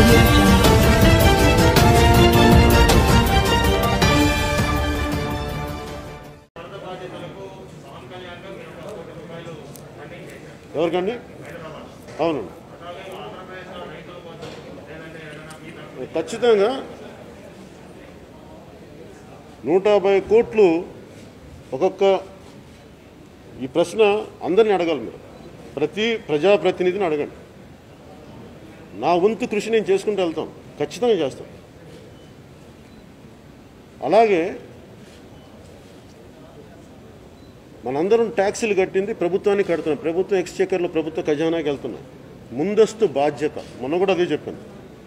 audio jungle. ఎవరికండి అవును ఖచ్చితంగా నూట యాభై కోట్లు ఒక్కొక్క ఈ ప్రశ్న అందరిని అడగాలి మీరు ప్రతి ప్రజాప్రతినిధిని అడగండి నా వంతు కృషి నేను చేసుకుంటూ వెళ్తాం ఖచ్చితంగా చేస్తాం అలాగే మనందరం ట్యాక్సీలు కట్టింది ప్రభుత్వానికి కడుతున్నాం ప్రభుత్వం ఎక్స్చేకర్లో ప్రభుత్వ ఖజానాకి వెళ్తున్నాం ముందస్తు బాధ్యత మొన్న కూడా అదే చెప్పాను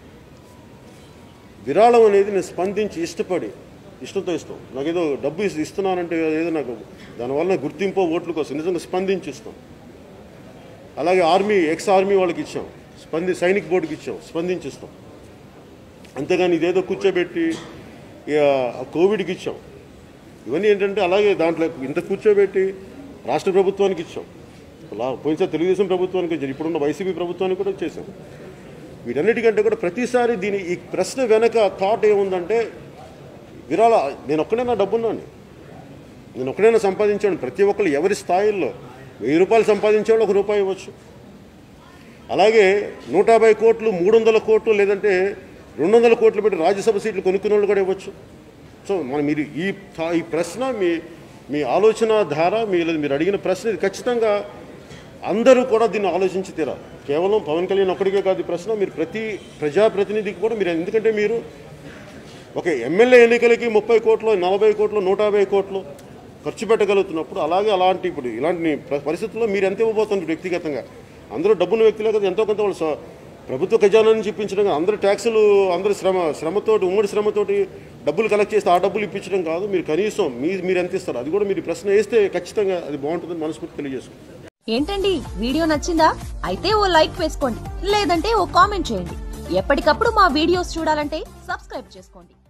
విరాళం అనేది నేను స్పందించి ఇష్టపడి ఇష్టంతో ఇస్తాం నాకు ఏదో డబ్బు ఇస్- ఇస్తున్నానంటే ఏదో నాకు దానివల్ల గుర్తింపు ఓట్ల కోసం నిజంగా స్పందించి ఇస్తాం అలాగే ఆర్మీ ఎక్స్ ఆర్మీ వాళ్ళకి ఇచ్చాం స్పంది సైనిక్ బోర్డుకి ఇచ్చాం స్పందించి ఇస్తాం అంతేగాని ఇదేదో కూర్చోబెట్టి ఇక కోవిడ్కి ఇచ్చాం ఇవన్నీ ఏంటంటే అలాగే దాంట్లో ఇంత కూర్చోబెట్టి రాష్ట్ర ప్రభుత్వానికి ఇచ్చాం అలా పోయినసారి తెలుగుదేశం ప్రభుత్వానికి ఇచ్చారు ఇప్పుడున్న వైసీపీ ప్రభుత్వానికి కూడా చేశాం వీటన్నిటికంటే కూడా ప్రతిసారి దీని ఈ ప్రశ్న వెనక థాట్ ఏముందంటే విరాళ నేను ఒక్కడైనా డబ్బున్నాను నేను ఒక్కడైనా సంపాదించాను ప్రతి ఒక్కరు ఎవరి స్థాయిల్లో వెయ్యి రూపాయలు సంపాదించేవాళ్ళు ఒక రూపాయి ఇవ్వచ్చు అలాగే నూట యాభై కోట్లు మూడు వందల కోట్లు లేదంటే రెండు వందల కోట్లు పెట్టి రాజ్యసభ సీట్లు కొనుక్కునే వాళ్ళు కూడా ఇవ్వచ్చు సో మనం మీరు ఈ థా- ఈ ప్రశ్న మీ మీ ఆలోచన ధార మీ మీరు అడిగిన ప్రశ్న ఇది ఖచ్చితంగా అందరూ కూడా దీన్ని ఆలోచించి తీరాలి కేవలం పవన్ కళ్యాణ్ ఒక్కడికే కాదు ఈ ప్రశ్న మీరు ప్రతి ప్రజాప్రతినిధికి కూడా మీరు ఎందుకంటే మీరు ఒక ఎమ్మెల్యే ఎన్నికలకి ముప్పై కోట్లు నలభై కోట్లు నూట యాభై కోట్లు ఖర్చు పెట్టగలుగుతున్నప్పుడు అలాగే అలాంటి ఇప్పుడు ఇలాంటి ప్ర- పరిస్థితుల్లో మీరు ఎంత ఇవ్వబోతున్నారు వ్యక్తిగతంగా అందరూ డబ్బున్న వ్యక్తులే కదా ఎంతో కొంత వాళ్ళు స- ప్రభుత్వ ఖజానాన్ని ఇప్పించడం కాదు అందరూ ట్యాక్సులు అందరూ శ్రమ శ్రమతోటి ఉమ్మడి శ్రమతోటి డబ్బులు కలెక్ట్ చేస్తే ఆ డబ్బులు ఇప్పించడం కాదు మీరు కనీసం మీ మీరు ఎంత ఇస్తారు అది కూడా మీరు ఈ ప్రశ్న వేస్తే ఖచ్చితంగా అది బాగుంటుందని మనస్ఫూర్తి తెలియజేసుకుంటాం ఏంటండి వీడియో నచ్చిందా అయితే ఓ లైక్ వేసుకోండి లేదంటే ఓ కామెంట్ చేయండి ఎప్పటికప్పుడు మా వీడియోస్ చూడాలంటే సబ్స్క్రైబ్ చేసుకోండి